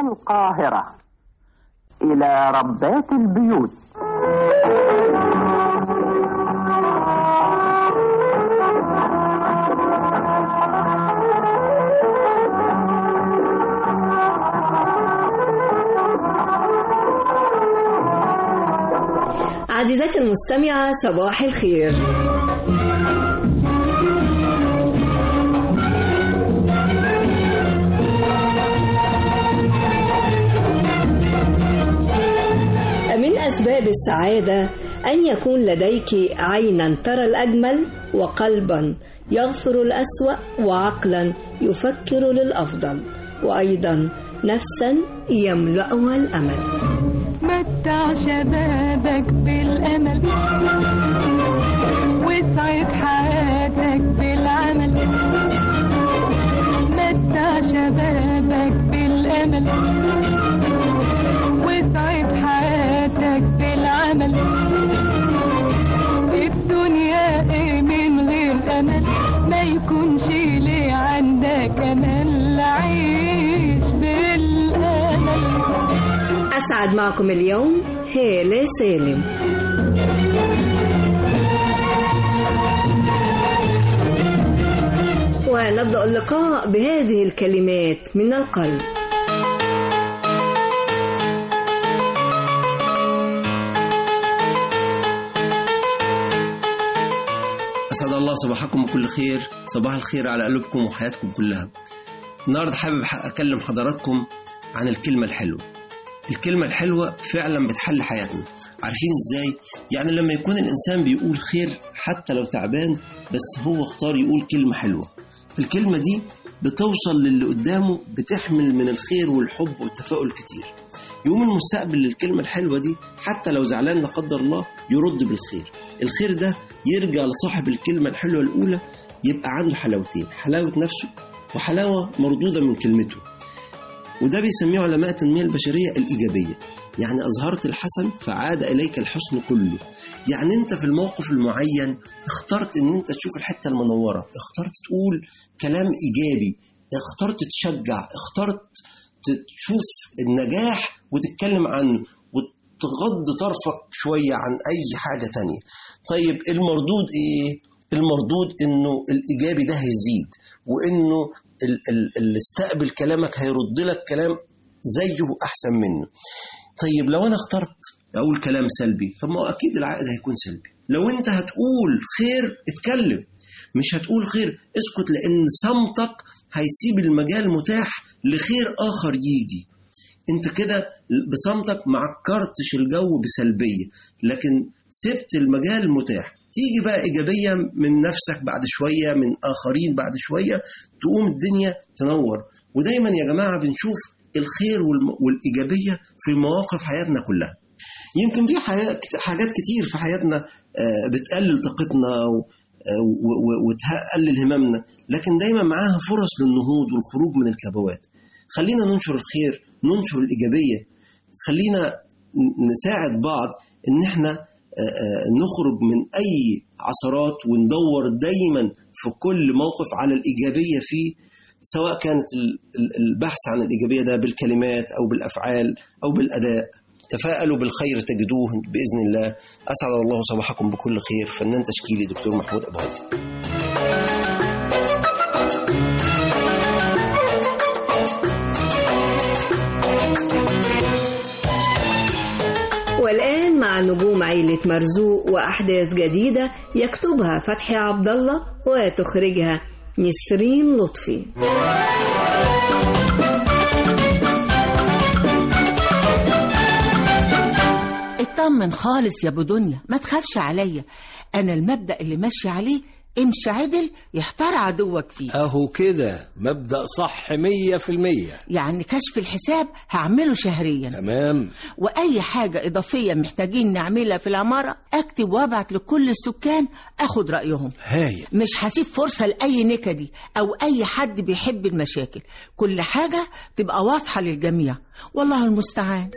القاهرة إلى ربات البيوت عزيزتي المستمعة صباح الخير من أسباب السعادة أن يكون لديك عينا ترى الأجمل وقلبا يغفر الأسوأ وعقلا يفكر للأفضل وأيضا نفسا يملأها الأمل متع شبابك بالأمل واسعد حياتك بالعمل متع شبابك بالأمل واسعد حياتك بالعمل الدنيا ايه من غير أمل ما يكونش ليه عندك أمل عيش بالأمل أسعد معكم اليوم هالة سالم ونبدأ اللقاء بهذه الكلمات من القلب أسعد الله صباحكم بكل خير صباح الخير على قلوبكم وحياتكم كلها النهاردة حابب أكلم حضراتكم عن الكلمة الحلوة الكلمة الحلوة فعلا بتحل حياتنا عارفين ازاي؟ يعني لما يكون الإنسان بيقول خير حتى لو تعبان بس هو اختار يقول كلمة حلوة الكلمة دي بتوصل للي قدامه بتحمل من الخير والحب والتفاؤل كتير يوم المستقبل للكلمة الحلوة دي حتى لو زعلان لا قدر الله يرد بالخير الخير ده يرجع لصاحب الكلمة الحلوة الأولى يبقى عنده حلاوتين حلاوة نفسه وحلاوة مردودة من كلمته وده بيسميه علماء التنمية البشرية الإيجابية يعني أظهرت الحسن فعاد إليك الحسن كله يعني أنت في الموقف المعين اخترت أن أنت تشوف الحتة المنورة اخترت تقول كلام إيجابي اخترت تشجع اخترت تشوف النجاح وتتكلم عنه وتغض طرفك شوية عن أي حاجة تانية طيب المردود إيه؟ المردود إنه الإيجابي ده هيزيد وإنه اللي استقبل كلامك هيرد لك كلام زيه أحسن منه طيب لو أنا اخترت أقول كلام سلبي طب ما أكيد العائد هيكون سلبي لو أنت هتقول خير اتكلم مش هتقول خير اسكت لأن صمتك هيسيب المجال متاح لخير آخر يجي انت كده بصمتك ما عكرتش الجو بسلبية لكن سبت المجال متاح تيجي بقى إيجابية من نفسك بعد شوية من آخرين بعد شوية تقوم الدنيا تنور ودايما يا جماعة بنشوف الخير والإيجابية في مواقف حياتنا كلها يمكن في حاجات كتير في حياتنا بتقلل طاقتنا وتقلل هممنا لكن دايما معاها فرص للنهوض والخروج من الكبوات خلينا ننشر الخير ننشر الإيجابية خلينا نساعد بعض إن احنا نخرج من أي عثرات وندور دايما في كل موقف على الإيجابية فيه سواء كانت البحث عن الإيجابية ده بالكلمات أو بالأفعال أو بالأداء تفاءلوا بالخير تجدوه بإذن الله أسعد الله صباحكم بكل خير فنان تشكيلي دكتور محمود أبو هادي والآن مع نجوم عيلة مرزوق وأحداث جديدة يكتبها فتحي عبد الله وتخرجها نسرين لطفي اطمن خالص يا ابو دنيا ما تخافش عليا انا المبدأ اللي ماشي عليه امشي عدل يحتار عدوك فيه اهو كده مبدأ صح مية في المية يعني كشف الحساب هعمله شهريا تمام واي حاجة اضافية محتاجين نعملها في العمارة اكتب وابعت لكل السكان اخد رأيهم هايل مش هسيب فرصة لأي نكدي أو أي حد بيحب المشاكل كل حاجة تبقى واضحة للجميع والله المستعان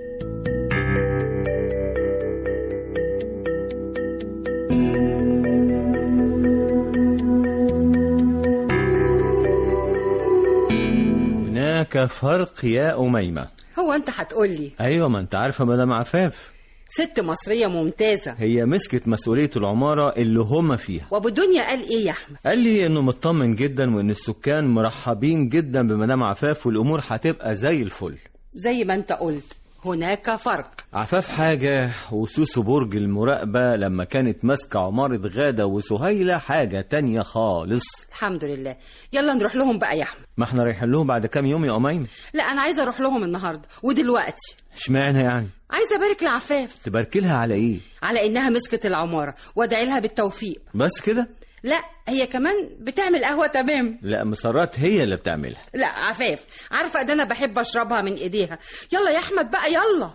هناك فرق يا أميمة هو انت هتقولي ايوه ما انت عارفه مدام عفاف ست مصرية ممتازة هي مسكت مسؤوليه العماره اللي هما فيها وابو دنيا قال ايه يا احمد قال لي انه مطمن جدا وان السكان مرحبين جدا بمدام عفاف والامور هتبقى زي الفل زي ما انت قلت هناك فرق عفاف حاجة وسوسو برج المراقبة لما كانت ماسكة عمارة غادة وسهيلة حاجة تانية خالص الحمد لله يلا نروح لهم بقى يا احمد ما احنا رايحين لهم بعد كام يوم يا أمين لا انا عايزة اروح لهم النهاردة ودلوقتي اشمعنى يعني عايزة ابارك لعفاف تباركي لها على ايه على انها مسكت العمارة وادعي لها بالتوفيق بس كده لا هي كمان بتعمل قهوة تمام لا مسرات هي اللي بتعملها لا عفاف عارفة ده انا بحب اشربها من ايديها يلا يا احمد بقى يلا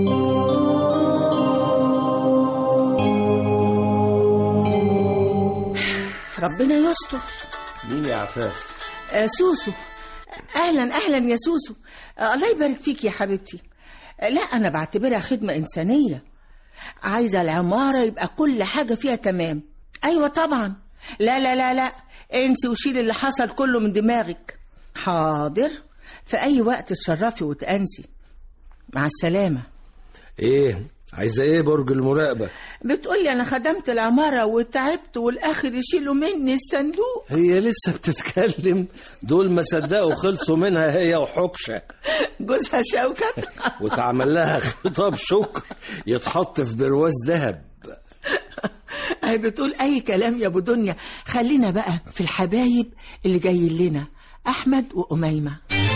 ربنا يستر مين يا عفاف آه سوسو اهلا اهلا يا سوسو آه الله يبارك فيك يا حبيبتي آه لا انا بعتبرها خدمه انسانيه عايزه العماره يبقى كل حاجه فيها تمام ايوه طبعا لا لا لا لا انسي وشيلي اللي حصل كله من دماغك حاضر في اي وقت تشرفي وتانسي مع السلامه ايه عايزه ايه برج المراقبه بتقولي انا خدمت العماره وتعبت والاخر يشيلوا مني الصندوق هي لسه بتتكلم دول ما صدقوا خلصوا منها هي وحكشه جوزها شوكت واتعمل لها خطاب شكر يتحط في برواز ذهب هي بتقول اي كلام يا ابو دنيا خلينا بقى في الحبايب اللي جايين لنا احمد واميمه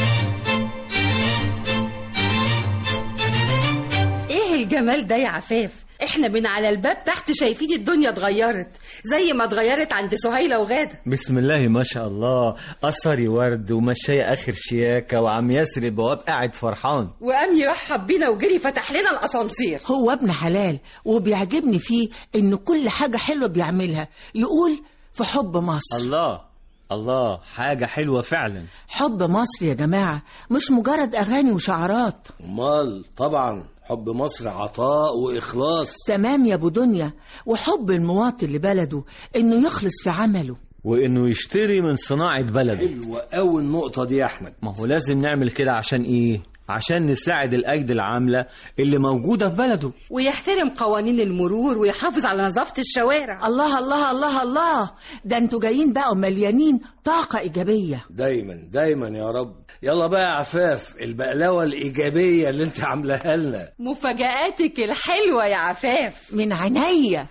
ايه الجمال ده يا عفاف احنا من على الباب تحت شايفين الدنيا اتغيرت زي ما اتغيرت عند سهيلة وغادة بسم الله ما شاء الله قصري ورد ومشاية آخر شياكة وعم ياسر البواب قاعد فرحان وقام يرحب بينا وجري فتح لنا الاسانسير هو ابن حلال وبيعجبني فيه ان كل حاجه حلوه بيعملها يقول في حب مصر الله الله حاجة حلوة فعلا حب مصر يا جماعه مش مجرد اغاني وشعارات امال طبعا حب مصر عطاء واخلاص تمام يا ابو دنيا وحب المواطن لبلده انه يخلص في عمله وإنه يشتري من صناعة بلده حلوه قوي النقطه دي يا احمد ما هو لازم نعمل كده عشان إيه؟ عشان نساعد الأيدي العاملة اللي موجودة في بلده ويحترم قوانين المرور ويحافظ على نظافة الشوارع الله الله الله الله ده انتوا جايين بقى مليانين طاقه ايجابيه دايما دايما يا رب يلا بقى يا عفاف البقلاوه الايجابيه اللي انت عاملاها لنا مفاجآتك الحلوة يا عفاف من عينيا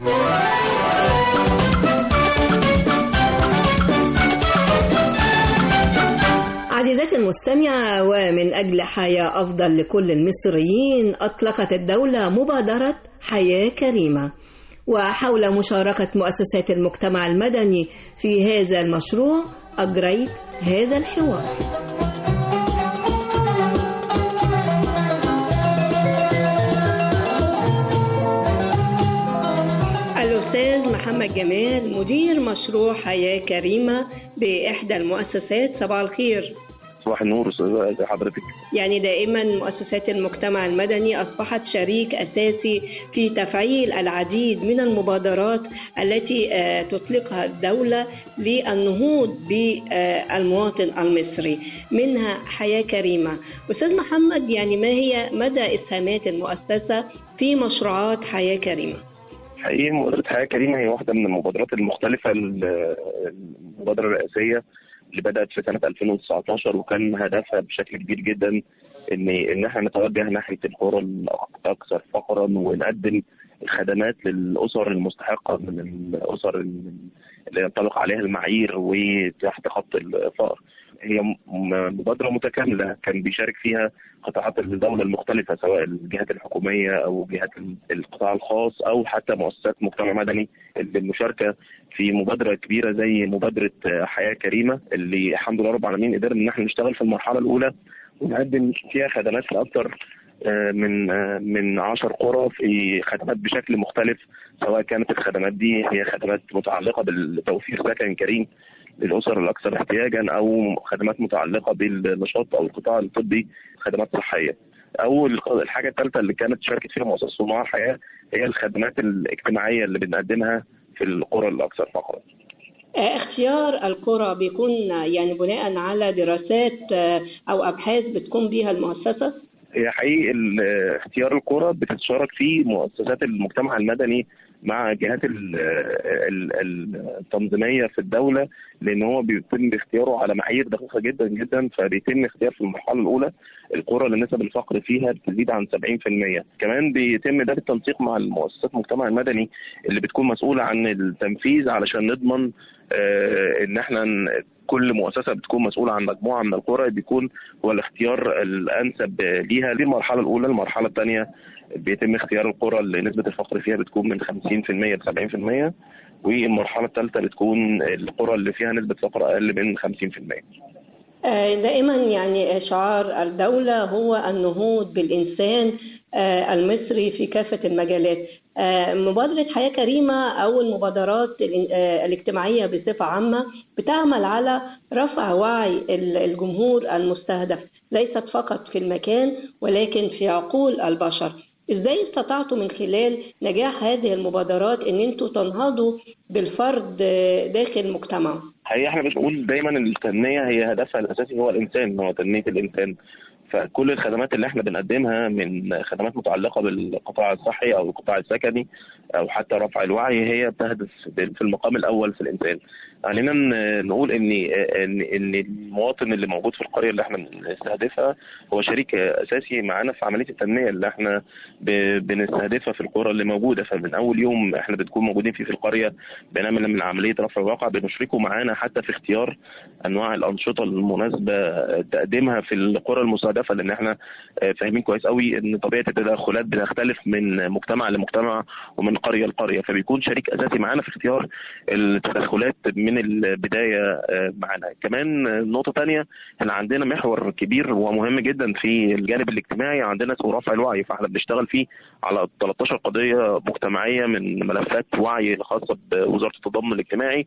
عزيزاتي المستمعة ومن أجل حياة أفضل لكل المصريين أطلقت الدولة مبادرة حياة كريمة وحول مشاركة مؤسسات المجتمع المدني في هذا المشروع أجريت هذا الحوار الأستاذ محمد جمال مدير مشروع حياة كريمة بإحدى المؤسسات صباح الخير صباح النور استاذ حضرتك يعني دائما مؤسسات المجتمع المدني أصبحت شريك أساسي في تفعيل العديد من المبادرات التي آه، تطلقها الدولة للنهوض بالمواطن المصري منها حياة كريمة أستاذ محمد يعني ما هي مدى إسهامات المؤسسة في مشروعات حياة كريمة حقيقي مبادرة حياة كريمة هي واحدة من المبادرات المختلفة ال- المبادرة الرئاسية اللي بدأت في سنة 2019 وكان هدفها بشكل كبير جدا ان ان احنا نتوجه ناحية القرى الأكثر فقرا ونقدم الخدمات للأسر المستحقة من الأسر اللي ينطبق عليها المعايير وتحت خط الفقر. هي م- مبادرة متكاملة كان بيشارك فيها قطاعات الدولة المختلفة سواء الجهات الحكومية أو جهات القطاع الخاص أو حتى مؤسسات مجتمع مدني المشاركة في مبادرة كبيرة زي مبادرة حياة كريمة اللي الحمد لله رب العالمين قدرنا إن احنا نشتغل في المرحلة الأولى ونقدم فيها خدمات لأكثر آه، من آه، من 10 قرى في خدمات بشكل مختلف سواء كانت الخدمات دي هي خدمات متعلقة بالتوفير سكن كريم للأسر الأكثر احتياجا أو خدمات متعلقة بالنشاط أو القطاع الطبي خدمات صحية أو الق- الحاجة الثالثة اللي كانت شاركت فيها مؤسسة صناع الحياة هي الخدمات الاجتماعية اللي بنقدمها في القرى الأكثر فقرا آه، اختيار القرى بيكون آه، يعني بناء على دراسات آه، أو أبحاث بتقوم بها المؤسسة هي حقيقي ال- اختيار القرى بتتشارك فيه مؤسسات المجتمع المدني مع جهات ال- ال- ال- التنظيميه في الدوله لان هو بيتم اختياره على معايير دقيقه جدا جدا فبيتم اختيار في المرحله الاولى القرى اللي نسب الفقر فيها بتزيد عن 70% كمان بيتم ده بالتنسيق مع المؤسسات المجتمع المدني اللي بتكون مسؤوله عن التنفيذ علشان نضمن آه، ان احنا ن- كل مؤسسه بتكون مسؤوله عن مجموعه من القرى بيكون هو الاختيار الانسب ليها دي المرحله الاولى المرحله الثانيه بيتم اختيار القرى اللي نسبه الفقر فيها بتكون من 50% ل 70% والمرحله الثالثه بتكون القرى اللي فيها نسبه فقر اقل من 50% آه، دائما يعني شعار الدولة هو النهوض بالإنسان آه، المصري في كافة المجالات آه، مبادرة حياة كريمة أو المبادرات الإن- آه، الاجتماعية بصفة عامة بتعمل على رفع وعي ال- الجمهور المستهدف ليست فقط في المكان ولكن في عقول البشر ازاي استطعتوا من خلال نجاح هذه المبادرات ان انتوا تنهضوا بالفرد آه، داخل مجتمعه هي احنا بنقول دايما ان التنميه هي هدفها الاساسي هو الانسان هو تنميه الانسان فكل الخدمات اللي احنا بنقدمها من خدمات متعلقه بالقطاع الصحي او القطاع السكني او حتى رفع الوعي هي بتهدف في المقام الاول في الانسان علينا ن- نقول ان ان ان المواطن اللي موجود في القريه اللي احنا بنستهدفها هو شريك اساسي معانا في عمليه التنميه اللي احنا ب- بنستهدفها في القرى اللي موجوده فمن اول يوم احنا بنكون موجودين فيه في القريه بنعمل من عمليه رفع الواقع بنشركه معانا حتى في اختيار انواع الانشطه المناسبه تقديمها في القرى المستهدفه لان احنا آه، فاهمين كويس قوي ان طبيعه التدخلات بتختلف من مجتمع لمجتمع ومن قريه لقريه فبيكون شريك اساسي معانا في اختيار التدخلات من البدايه آه، معانا كمان آه، نقطه تانية احنا عندنا محور كبير ومهم جدا في الجانب الاجتماعي عندنا اسمه رفع الوعي فاحنا بنشتغل فيه على 13 قضيه مجتمعيه من ملفات وعي خاصه بوزاره التضامن الاجتماعي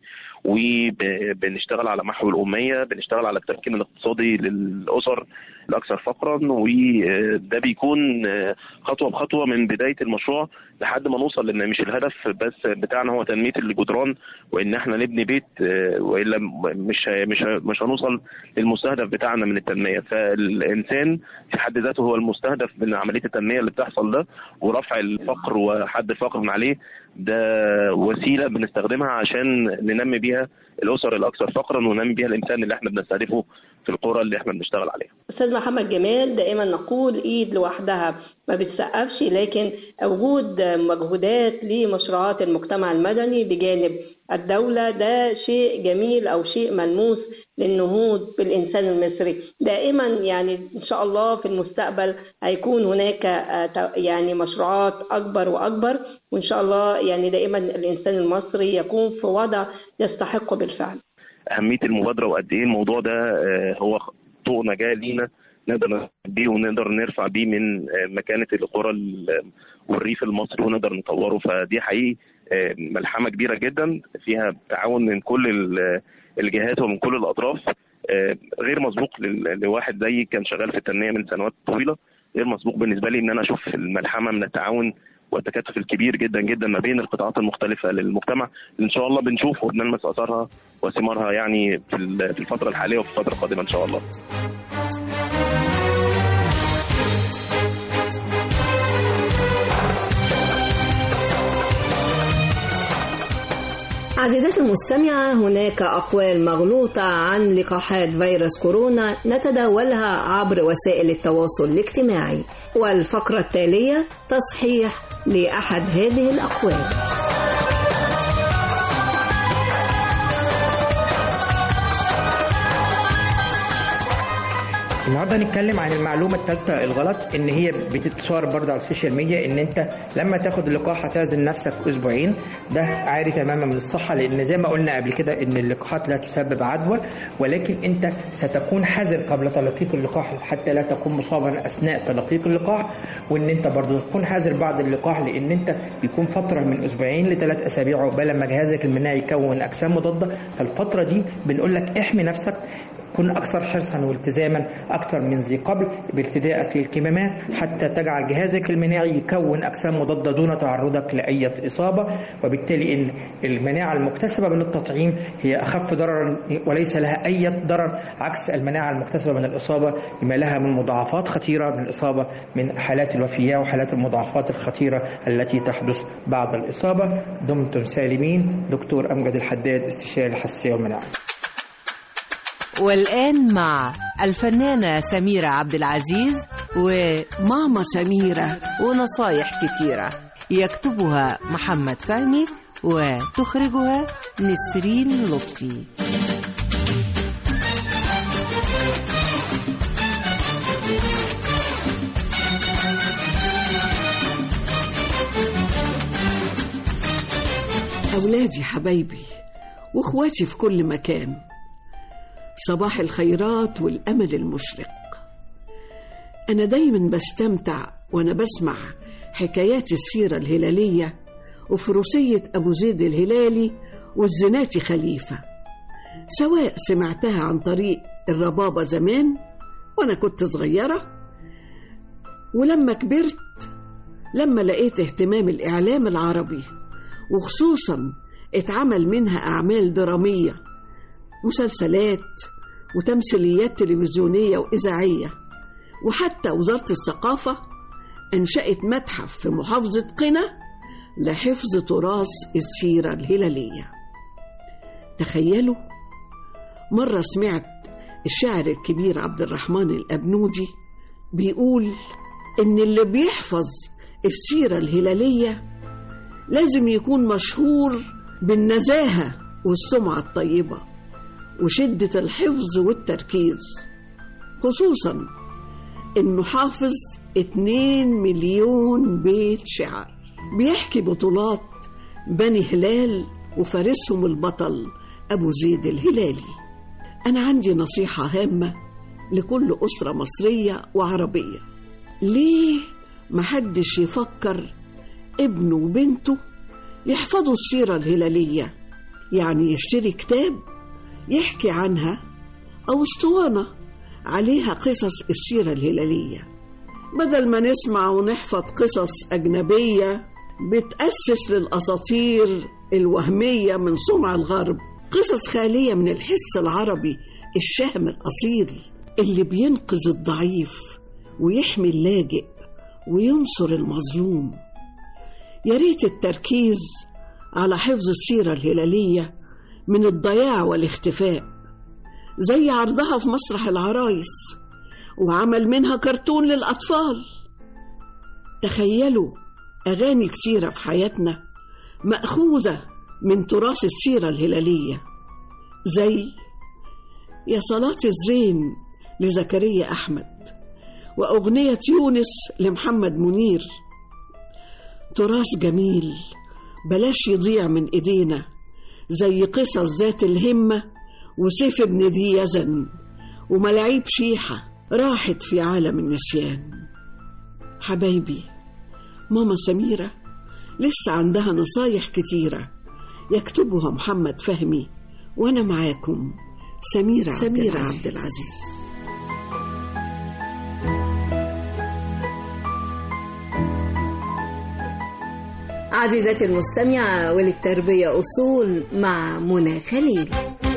وبنشتغل على محو الاميه بنشتغل على التمكين الاقتصادي للاسر الاكثر فقرا وده بيكون خطوه بخطوه من بدايه المشروع لحد ما نوصل لان مش الهدف بس بتاعنا هو تنميه الجدران وان احنا نبني بيت والا مش مش مش هنوصل للمستهدف بتاعنا من التنميه فالانسان في حد ذاته هو المستهدف من عمليه التنميه اللي بتحصل ده ورفع الفقر وحد الفقر من عليه ده وسيله بنستخدمها عشان ننمي بيها الاسر الاكثر فقرا وننمي بيها الانسان اللي احنا بنستهدفه في القرى اللي احنا بنشتغل عليها. استاذ محمد جمال دائما نقول ايد لوحدها ما بتسقفش لكن وجود مجهودات لمشروعات المجتمع المدني بجانب الدولة ده شيء جميل أو شيء ملموس للنهوض بالإنسان المصري دائما يعني إن شاء الله في المستقبل هيكون هناك يعني مشروعات أكبر وأكبر وإن شاء الله يعني دائما الإنسان المصري يكون في وضع يستحق بالفعل أهمية المبادرة وقد إيه الموضوع ده هو طوق نجاة لينا نقدر بيه ونقدر نرفع بيه من مكانة القرى والريف المصري ونقدر نطوره فدي حقيقي ملحمة كبيرة جدا فيها تعاون من كل الجهات ومن كل الأطراف غير مسبوق لواحد زيي كان شغال في التنمية من سنوات طويلة غير مسبوق بالنسبة لي إن أنا أشوف الملحمة من التعاون والتكاتف الكبير جدا جدا ما بين القطاعات المختلفة للمجتمع اللي إن شاء الله بنشوف وبنلمس أثرها وثمارها يعني في الفترة الحالية وفي الفترة القادمة إن شاء الله. عزيزاتي المستمعة هناك أقوال مغلوطة عن لقاحات فيروس كورونا نتداولها عبر وسائل التواصل الاجتماعي والفقرة التالية تصحيح لأحد هذه الأقوال النهارده هنتكلم عن المعلومه الثالثه الغلط ان هي بتتشهر برضه على السوشيال ميديا ان انت لما تاخد اللقاح هتعزل نفسك اسبوعين ده عاري تماما من الصحه لان زي ما قلنا قبل كده ان اللقاحات لا تسبب عدوى ولكن انت ستكون حذر قبل تلقيك اللقاح حتى لا تكون مصابا اثناء تلقيك اللقاح وان انت برضه تكون حذر بعد اللقاح لان انت بيكون فتره من اسبوعين لثلاث اسابيع عقبال ما جهازك المناعي يكون اجسام مضاده فالفتره دي بنقول لك احمي نفسك كن أكثر حرصا والتزاما أكثر من ذي قبل بارتدائك للكمامات حتى تجعل جهازك المناعي يكون أجسام مضادة دون تعرضك لأي إصابة وبالتالي إن المناعة المكتسبة من التطعيم هي أخف ضررا وليس لها أي ضرر عكس المناعة المكتسبة من الإصابة لما لها من مضاعفات خطيرة من الإصابة من حالات الوفية وحالات المضاعفات الخطيرة التي تحدث بعد الإصابة دمتم سالمين دكتور أمجد الحداد استشاري الحساسية والمناعة والآن مع الفنانة سميرة عبد العزيز وماما سميرة ونصايح كتيرة يكتبها محمد فهمي وتخرجها نسرين لطفي أولادي حبايبي وإخواتي في كل مكان صباح الخيرات والأمل المشرق أنا دايما بستمتع وأنا بسمع حكايات السيرة الهلالية وفروسية أبو زيد الهلالي والزناتي خليفة سواء سمعتها عن طريق الربابة زمان وأنا كنت صغيرة ولما كبرت لما لقيت اهتمام الإعلام العربي وخصوصا اتعمل منها أعمال درامية مسلسلات وتمثيليات تلفزيونية وإذاعية وحتى وزارة الثقافة أنشأت متحف في محافظة قنا لحفظ تراث السيرة الهلالية تخيلوا مرة سمعت الشاعر الكبير عبد الرحمن الأبنودي بيقول إن اللي بيحفظ السيرة الهلالية لازم يكون مشهور بالنزاهة والسمعة الطيبة وشدة الحفظ والتركيز خصوصا إنه حافظ اتنين مليون بيت شعر بيحكي بطولات بني هلال وفارسهم البطل أبو زيد الهلالي أنا عندي نصيحة هامة لكل أسرة مصرية وعربية ليه محدش يفكر ابنه وبنته يحفظوا السيرة الهلالية يعني يشتري كتاب يحكي عنها أو اسطوانة عليها قصص السيرة الهلالية بدل ما نسمع ونحفظ قصص أجنبية بتأسس للأساطير الوهمية من صنع الغرب قصص خالية من الحس العربي الشهم الأصيل اللي بينقذ الضعيف ويحمي اللاجئ وينصر المظلوم يا ريت التركيز على حفظ السيرة الهلالية من الضياع والاختفاء زي عرضها في مسرح العرايس وعمل منها كرتون للأطفال تخيلوا أغاني كتيرة في حياتنا مأخوذة من تراث السيرة الهلالية زي يا صلاة الزين لزكريا أحمد وأغنية يونس لمحمد منير تراث جميل بلاش يضيع من إيدينا زي قصص ذات الهمة وسيف ابن ذي يزن وملاعيب شيحة راحت في عالم النسيان حبايبي ماما سميرة لسه عندها نصايح كتيرة يكتبها محمد فهمي وأنا معاكم سميرة, سميرة عبد العزيز عزيزتي المستمعة وللتربية أصول مع منى خليل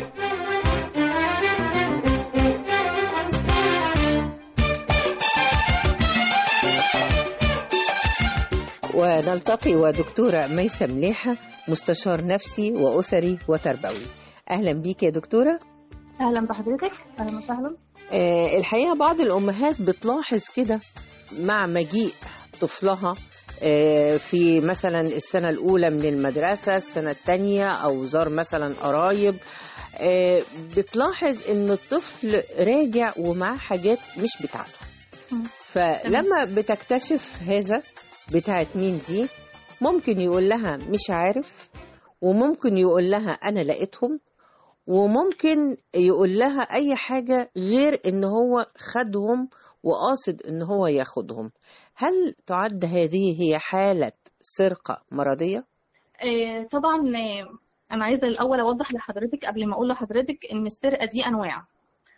ونلتقي ودكتورة ميسة مليحة مستشار نفسي وأسري وتربوي أهلا بيك يا دكتورة اهلا بحضرتك اهلا وسهلا آه، الحقيقة بعض الأمهات بتلاحظ كده مع مجيء طفلها آه، في مثلا السنة الأولى من المدرسة السنة الثانية أو زار مثلا قرايب آه، بتلاحظ إن الطفل راجع ومعاه حاجات مش بتاعته فلما بتكتشف هذا بتاعت مين دي ممكن يقول لها مش عارف وممكن يقول لها أنا لقيتهم وممكن يقول لها أي حاجة غير إن هو خدهم وقاصد إن هو ياخدهم هل تعد هذه هي حالة سرقة مرضية؟ آه، طبعا آه، انا عايزه الاول اوضح لحضرتك قبل ما اقول لحضرتك ان السرقه دي انواع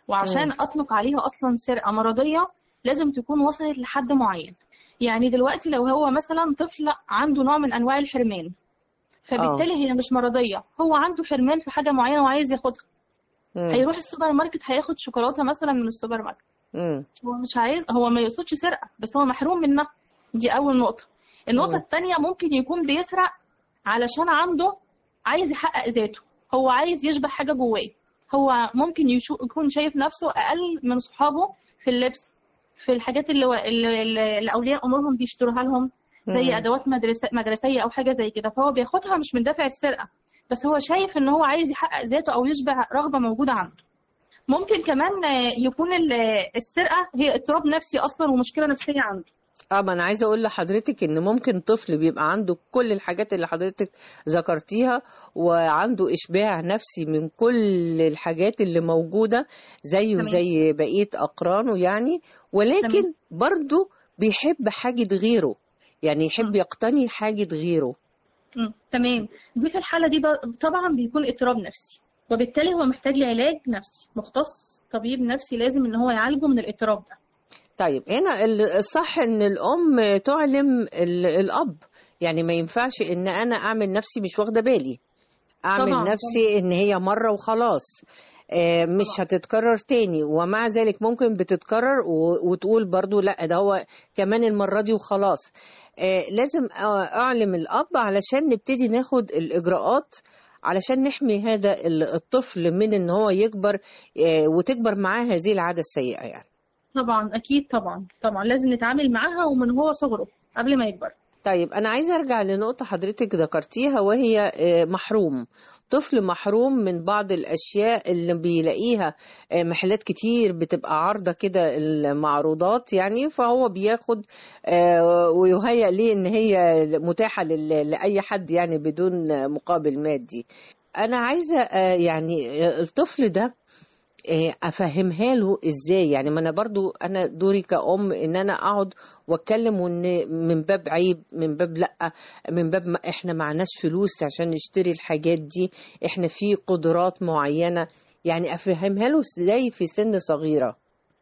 وعشان مم. اطلق عليها اصلا سرقه مرضيه لازم تكون وصلت لحد معين يعني دلوقتي لو هو مثلا طفل عنده نوع من انواع الحرمان فبالتالي هي مش مرضيه هو عنده حرمان في حاجه معينه وعايز ياخدها مم. هيروح السوبر ماركت هياخد شوكولاته مثلا من السوبر ماركت مم. هو مش عايز هو ما يقصدش سرقه بس هو محروم منها دي اول نقطه النقطه مم. الثانيه ممكن يكون بيسرق علشان عنده عايز يحقق ذاته هو عايز يشبه حاجه جواه هو ممكن يشو... يكون شايف نفسه اقل من صحابه في اللبس في الحاجات اللي, و... اللي... اللي اللي اولياء امورهم بيشتروها لهم زي مم. ادوات مدرسه مدرسيه او حاجه زي كده فهو بياخدها مش من دافع السرقه بس هو شايف ان هو عايز يحقق ذاته او يشبع رغبه موجوده عنده ممكن كمان آه، يكون ال- السرقه هي اضطراب نفسي اصلا ومشكله نفسيه عنده اه ما انا عايزه اقول لحضرتك ان ممكن طفل بيبقى عنده كل الحاجات اللي حضرتك ذكرتيها وعنده اشباع نفسي من كل الحاجات اللي موجوده زيه تمام. زي بقيه اقرانه يعني ولكن تمام. برضه بيحب حاجه غيره يعني يحب يقتني حاجه غيره مم. تمام دي في الحالة دي بقى- طبعا بيكون اضطراب نفسي وبالتالي هو محتاج لعلاج نفسي مختص طبيب نفسي لازم ان هو يعالجه من الاضطراب ده طيب هنا ال- الصح ان الام تعلم ال- الاب يعني ما ينفعش ان انا اعمل نفسي مش واخده بالي اعمل طبعاً، نفسي ان هي مره وخلاص آه، مش هتتكرر تاني ومع ذلك ممكن بتتكرر و- وتقول برضو لا ده هو كمان المرة دي وخلاص آه، لازم أ- أعلم الأب علشان نبتدي ناخد الإجراءات علشان نحمي هذا ال- الطفل من ان هو يكبر آه، وتكبر معاه هذه العادة السيئة يعني طبعا اكيد طبعا طبعا لازم نتعامل معاها ومن هو صغره قبل ما يكبر طيب أنا عايزة أرجع لنقطة حضرتك ذكرتيها وهي آه، محروم طفل محروم من بعض الأشياء اللي بيلاقيها آه، محلات كتير بتبقى عارضة كده المعروضات يعني فهو بياخد آه، ويهيأ ليه إن هي متاحة لل- لأي حد يعني بدون مقابل مادي أنا عايزة آه، يعني الطفل ده آه، افهمها له ازاي يعني ما انا برضو انا دوري كأم ان انا اقعد واتكلم وان من باب عيب من باب لا من باب ما احنا معناش فلوس عشان نشتري الحاجات دي احنا في قدرات معينة يعني افهمها له ازاي في سن صغيرة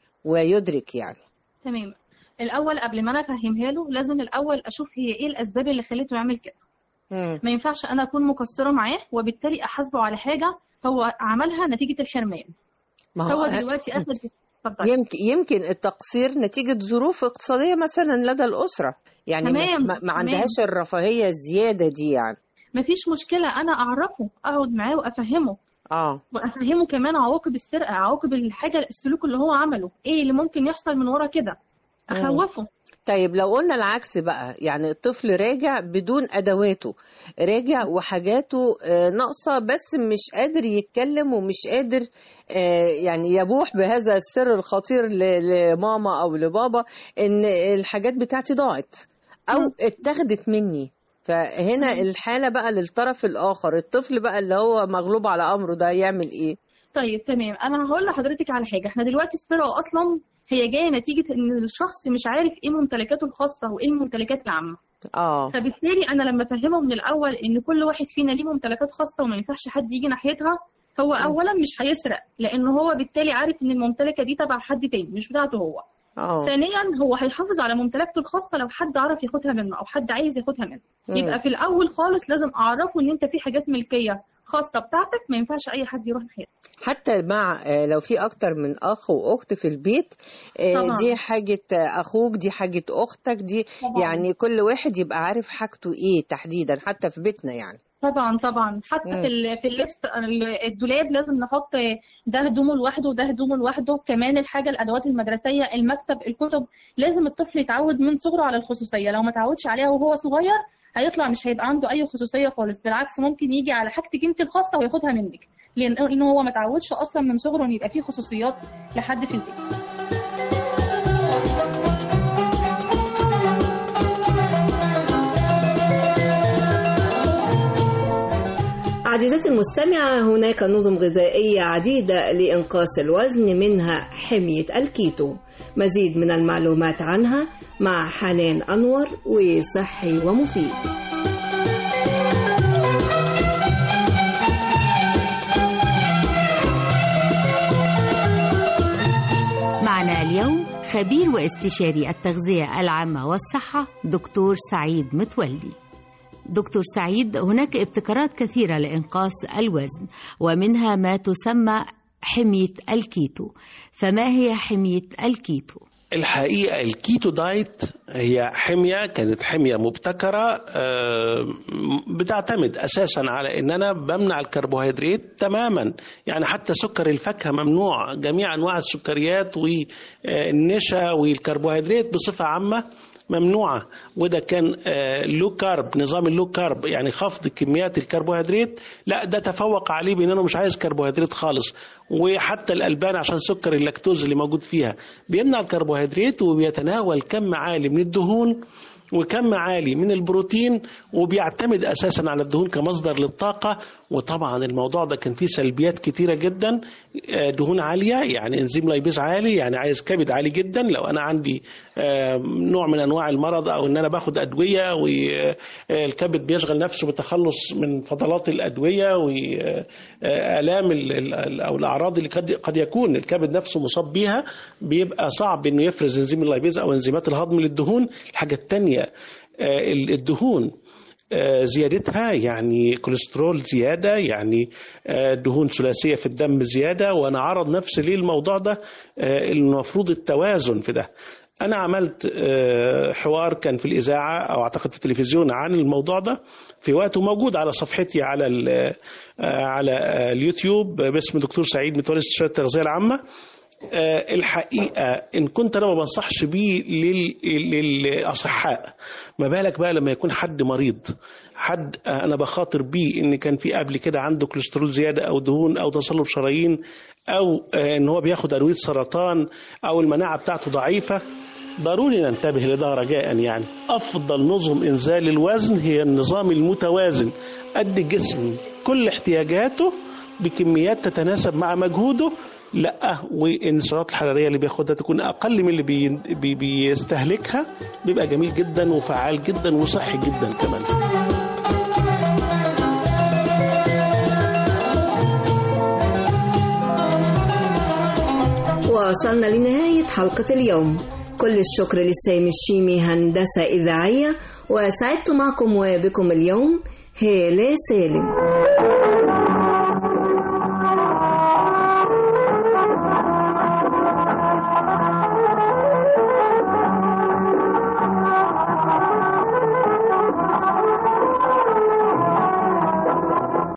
ويدرك يعني تمام الاول قبل ما انا افهمها له لازم الاول اشوف هي ايه الاسباب اللي خلته يعمل كده مم. ما ينفعش انا اكون مقصره معاه وبالتالي احاسبه على حاجه هو عملها نتيجه الحرمان ما هو هو دلوقتي اخد اتفضل. يمكن يمكن التقصير نتيجة ظروف اقتصادية مثلا لدى الأسرة يعني ما- تمام، ما, ما تمام. عندهاش الرفاهية الزيادة دي يعني مفيش مشكله انا اعرفه اقعد معاه وافهمه اه وافهمه كمان عواقب السرقه عواقب الحاجه السلوك اللي هو عمله ايه اللي ممكن يحصل من ورا كده اخوفه طيب لو قلنا العكس بقى يعني الطفل راجع بدون أدواته راجع وحاجاته آه، ناقصة بس مش قادر يتكلم ومش قادر آه، يعني يبوح بهذا السر الخطير ل- لماما أو لبابا إن الحاجات بتاعتي ضاعت أو اتاخدت مني فهنا الحالة بقى للطرف الآخر الطفل بقى اللي هو مغلوب على أمره ده يعمل إيه؟ طيب تمام انا هقول لحضرتك على حاجه احنا دلوقتي السرقه اصلا هي جايه نتيجه ان الشخص مش عارف ايه ممتلكاته الخاصه وايه الممتلكات العامه اه فبالتالي انا لما افهمه من الاول ان كل واحد فينا ليه ممتلكات خاصه وما ينفعش حد يجي ناحيتها هو اولا مش هيسرق لان هو بالتالي عارف ان الممتلكه دي تبع حد تاني مش بتاعته هو اه ثانيا هو هيحافظ على ممتلكاته الخاصه لو حد عرف ياخدها منه او حد عايز ياخدها منه مم. يبقى في الاول خالص لازم اعرفه ان انت في حاجات ملكيه خاصه بتاعتك ما ينفعش اي حد يروح ناحيتها حتى مع آه، لو في اكتر من اخ واخت في البيت آه، طبعاً. دي حاجة آه، اخوك دي حاجة اختك دي طبعاً. يعني كل واحد يبقى عارف حاجته ايه تحديدا حتى في بيتنا يعني طبعا طبعا حتى مم. في ال- في اللبس ال- الدولاب لازم نحط ده هدومه لوحده وده هدومه لوحده كمان الحاجه الادوات المدرسيه المكتب الكتب لازم الطفل يتعود من صغره على الخصوصيه لو ما تعودش عليها وهو صغير هيطلع مش هيبقى عنده اي خصوصيه خالص بالعكس ممكن يجي على حاجتك انت الخاصه وياخدها منك لان لأن هو ما تعودش اصلا من صغره ان يبقى فيه خصوصيات لحد في البيت عزيزتي المستمعة هناك نظم غذائية عديدة لإنقاص الوزن منها حمية الكيتو مزيد من المعلومات عنها مع حنان أنور وصحي ومفيد خبير واستشاري التغذية العامة والصحة دكتور سعيد متولي دكتور سعيد هناك ابتكارات كثيرة لإنقاص الوزن ومنها ما تسمى حمية الكيتو فما هي حمية الكيتو؟ الحقيقة الكيتو دايت هي حمية كانت حمية مبتكرة آه، بتعتمد أساسا على أن أنا بمنع الكربوهيدرات تماما يعني حتى سكر الفاكهة ممنوع جميع أنواع السكريات والنشا والكربوهيدرات بصفة عامة ممنوعة وده كان لو كارب نظام اللو كارب يعني خفض كميات الكربوهيدرات لا ده تفوق عليه بان انا مش عايز كربوهيدرات خالص وحتى الالبان عشان سكر اللاكتوز اللي موجود فيها بيمنع الكربوهيدرات وبيتناول كم عالي من الدهون وكم عالي من البروتين وبيعتمد اساسا على الدهون كمصدر للطاقه وطبعا الموضوع ده كان فيه سلبيات كتيره جدا آه، دهون عاليه يعني انزيم لايبيز عالي يعني عايز كبد عالي جدا لو انا عندي آه، نوع من انواع المرض او ان انا باخد ادويه والكبد بيشغل نفسه بالتخلص من فضلات الادويه والام او الاعراض اللي قد قد يكون الكبد نفسه مصاب بيها بيبقى صعب انه يفرز انزيم اللايبيز او انزيمات الهضم للدهون الحاجه الثانيه الدهون آه، زيادتها يعني كوليسترول زيادة يعني آه، دهون ثلاثية في الدم زيادة وأنا عرض نفسي ليه الموضوع ده آه، المفروض التوازن في ده أنا عملت حوار كان في الإذاعة أو أعتقد في التلفزيون عن الموضوع ده في وقته موجود على صفحتي على على اليوتيوب باسم دكتور سعيد متولي استشاري التغذية العامة آه، الحقيقة إن كنت أنا ما بنصحش بيه لل- للأصحاء ما بالك بقى لما يكون حد مريض حد آه، أنا بخاطر بيه إن كان في قبل كده عنده كوليسترول زيادة أو دهون أو تصلب شرايين أو آه، إن هو بياخد أدوية سرطان أو المناعة بتاعته ضعيفة ضروري ننتبه لده رجاء يعني أفضل نظم إنزال الوزن هي النظام المتوازن قد الجسم كل احتياجاته بكميات تتناسب مع مجهوده لا وان السعرات الحراريه اللي بياخدها تكون اقل من اللي بي بي بيستهلكها بيبقى جميل جدا وفعال جدا وصحي جدا كمان وصلنا لنهاية حلقة اليوم كل الشكر للسامي الشيمي هندسة إذاعية وسعدت معكم وبكم اليوم هالة سالم